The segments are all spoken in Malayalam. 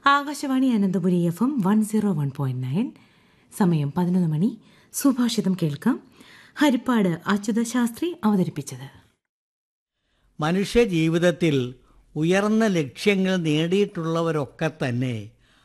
Akashvani Ananthapuri F M one zero one point nine സമയം പതിനൊന്ന് മണി സുഭാഷിതം കേൾക്കാം ഹരിപ്പാട് അച്യുത ശാസ്ത്രി അവതരിപ്പിച്ചത് മനുഷ്യ ജീവിതത്തിൽ ഉയർന്ന ലക്ഷ്യങ്ങൾ നേടിയിട്ടുള്ളവരൊക്കെ തന്നെ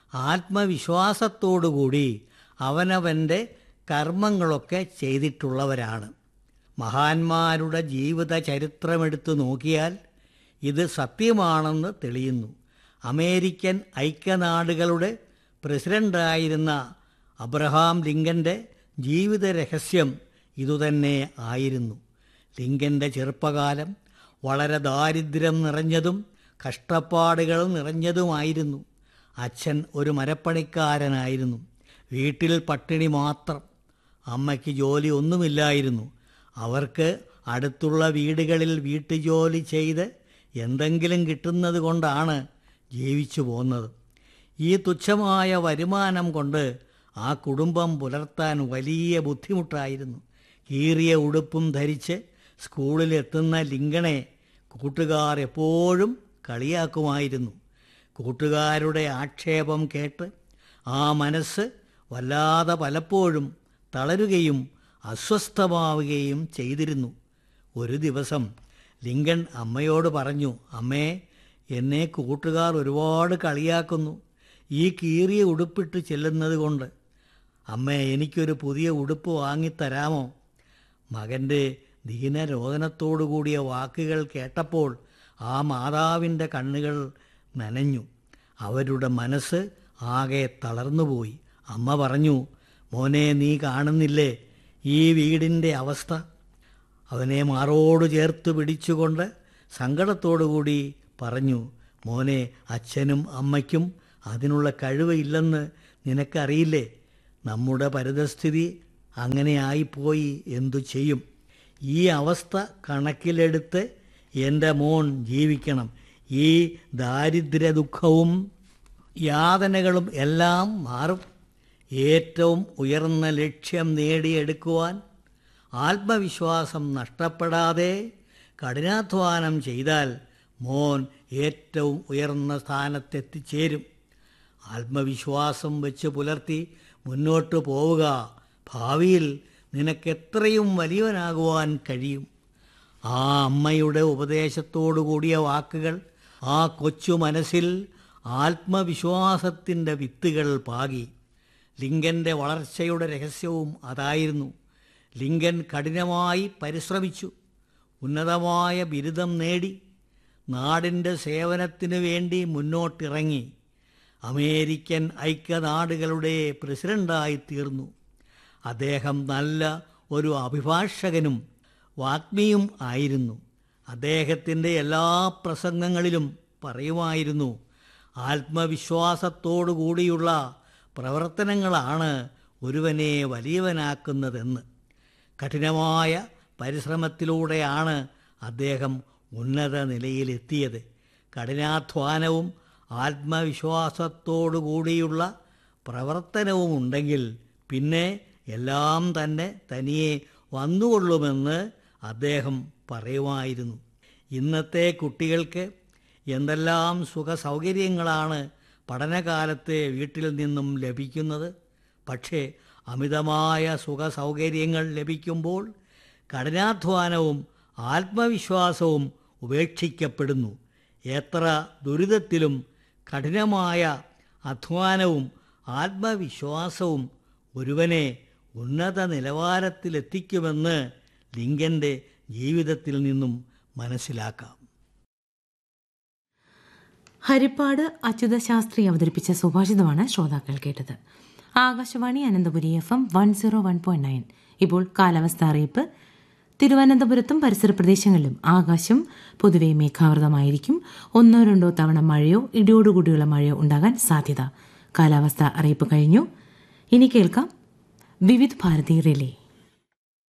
ആത്മവിശ്വാസത്തോടുകൂടി അവനവൻ്റെ കർമ്മങ്ങളൊക്കെ ചെയ്തിട്ടുള്ളവരാണ് മഹാന്മാരുടെ ജീവിത ചരിത്രമെടുത്തു നോക്കിയാൽ ഇത് സത്യമാണെന്ന് തെളിയുന്നു അമേരിക്കൻ ഐക്യനാടുകളുടെ പ്രസിഡൻ്റായിരുന്ന അബ്രഹാം ലിങ്കൻ്റെ ജീവിത രഹസ്യം ഇതുതന്നെ ആയിരുന്നു ലിങ്കൻ്റെ ചെറുപ്പകാലം വളരെ ദാരിദ്ര്യം നിറഞ്ഞതും കഷ്ടപ്പാടുകൾ നിറഞ്ഞതുമായിരുന്നു അച്ഛൻ ഒരു മരപ്പണിക്കാരനായിരുന്നു വീട്ടിൽ പട്ടിണി മാത്രം അമ്മയ്ക്ക് ജോലി ഒന്നുമില്ലായിരുന്നു അവർക്ക് അടുത്തുള്ള വീടുകളിൽ വീട്ടുജോലി ചെയ്ത് എന്തെങ്കിലും കിട്ടുന്നത് കൊണ്ടാണ് ജീവിച്ചു പോന്നത് ഈ തുച്ഛമായ വരുമാനം കൊണ്ട് ആ കുടുംബം പുലർത്താൻ വലിയ ബുദ്ധിമുട്ടായിരുന്നു കീറിയ ഉടുപ്പും ധരിച്ച് സ്കൂളിലെത്തുന്ന ലിങ്കണെ കൂട്ടുകാർ എപ്പോഴും കളിയാക്കുമായിരുന്നു കൂട്ടുകാരുടെ ആക്ഷേപം കേട്ട് ആ മനസ്സ് വല്ലാതെ പലപ്പോഴും തളരുകയും അസ്വസ്ഥമാവുകയും ചെയ്തിരുന്നു ഒരു ദിവസം ലിങ്കൺ അമ്മയോട് പറഞ്ഞു അമ്മേ എന്നെ കൂട്ടുകാർ ഒരുപാട് കളിയാക്കുന്നു ഈ കീറിയ ഉടുപ്പിട്ട് ചെല്ലുന്നത് കൊണ്ട് അമ്മേ എനിക്കൊരു പുതിയ ഉടുപ്പ് വാങ്ങിത്തരാമോ മകൻ്റെ ദീനരോധനത്തോടു കൂടിയ വാക്കുകൾ കേട്ടപ്പോൾ ആ മാതാവിൻ്റെ കണ്ണുകൾ നനഞ്ഞു അവരുടെ മനസ്സ് ആകെ തളർന്നുപോയി അമ്മ പറഞ്ഞു മോനെ നീ കാണുന്നില്ലേ ഈ വീടിൻ്റെ അവസ്ഥ അവനെ മാറോട് ചേർത്ത് പിടിച്ചുകൊണ്ട് സങ്കടത്തോടുകൂടി പറഞ്ഞു മോനെ അച്ഛനും അമ്മയ്ക്കും അതിനുള്ള കഴിവ് ഇല്ലെന്ന് നിനക്കറിയില്ലേ നമ്മുടെ പരിതസ്ഥിതി അങ്ങനെ ആയിപ്പോയി എന്തു ചെയ്യും ഈ അവസ്ഥ കണക്കിലെടുത്ത് എൻ്റെ മോൻ ജീവിക്കണം ഈ ദാരിദ്ര്യ ദുഃഖവും യാതനകളും എല്ലാം മാറും ഏറ്റവും ഉയർന്ന ലക്ഷ്യം നേടിയെടുക്കുവാൻ ആത്മവിശ്വാസം നഷ്ടപ്പെടാതെ കഠിനാധ്വാനം ചെയ്താൽ മോൻ ഏറ്റവും ഉയർന്ന സ്ഥാനത്തെത്തിച്ചേരും ആത്മവിശ്വാസം വെച്ച് പുലർത്തി മുന്നോട്ട് പോവുക ഭാവിയിൽ നിനക്കെത്രയും വലിയവനാകുവാൻ കഴിയും ആ അമ്മയുടെ ഉപദേശത്തോടു കൂടിയ വാക്കുകൾ ആ കൊച്ചു മനസ്സിൽ ആത്മവിശ്വാസത്തിൻ്റെ വിത്തുകൾ പാകി ലിങ്കൻ്റെ വളർച്ചയുടെ രഹസ്യവും അതായിരുന്നു ലിങ്കൻ കഠിനമായി പരിശ്രമിച്ചു ഉന്നതമായ ബിരുദം നേടി നാടിൻ്റെ സേവനത്തിനു വേണ്ടി മുന്നോട്ടിറങ്ങി അമേരിക്കൻ ഐക്യനാടുകളുടെ പ്രസിഡൻ്റായി തീർന്നു അദ്ദേഹം നല്ല ഒരു അഭിഭാഷകനും വാഗ്മിയും ആയിരുന്നു അദ്ദേഹത്തിൻ്റെ എല്ലാ പ്രസംഗങ്ങളിലും പറയുമായിരുന്നു ആത്മവിശ്വാസത്തോടു കൂടിയുള്ള പ്രവർത്തനങ്ങളാണ് ഒരുവനെ വലിയവനാക്കുന്നതെന്ന് കഠിനമായ പരിശ്രമത്തിലൂടെയാണ് അദ്ദേഹം ഉന്നത നിലയിലെത്തിയത് കഠിനാധ്വാനവും ആത്മവിശ്വാസത്തോടു കൂടിയുള്ള പ്രവർത്തനവും ഉണ്ടെങ്കിൽ പിന്നെ എല്ലാം തന്നെ തനിയെ വന്നുകൊള്ളുമെന്ന് അദ്ദേഹം പറയുമായിരുന്നു ഇന്നത്തെ കുട്ടികൾക്ക് എന്തെല്ലാം സുഖ സൗകര്യങ്ങളാണ് പഠനകാലത്തെ വീട്ടിൽ നിന്നും ലഭിക്കുന്നത് പക്ഷേ അമിതമായ സുഖ സൗകര്യങ്ങൾ ലഭിക്കുമ്പോൾ കഠിനാധ്വാനവും ആത്മവിശ്വാസവും ഉപേക്ഷിക്കപ്പെടുന്നു എത്ര ദുരിതത്തിലും കഠിനമായ അധ്വാനവും ആത്മവിശ്വാസവും ഒരുവനെ ഉന്നത നിലവാരത്തിലെത്തിക്കുമെന്ന് ലിങ്കൻ്റെ ജീവിതത്തിൽ നിന്നും മനസ്സിലാക്കാം ഹരിപ്പാട് അച്യുത ശാസ്ത്രി അവതരിപ്പിച്ച സുഭാഷിതമാണ് ശ്രോതാക്കൾ കേട്ടത് Akashvani Ananthapuri F M one zero one point nine ഇപ്പോൾ കാലാവസ്ഥ അറിയിപ്പ് തിരുവനന്തപുരത്തും പരിസര പ്രദേശങ്ങളിലും ആകാശം പൊതുവെ മേഘാവൃതമായിരിക്കും ഒന്നോ രണ്ടോ തവണ മഴയോ ഇടിയോടുകൂടിയുള്ള മഴയോ ഉണ്ടാകാൻ സാധ്യത കാലാവസ്ഥ അറിയിപ്പ് കഴിഞ്ഞു ഇനി കേൾക്കാം വിവിധ് ഭാരതി റിലേ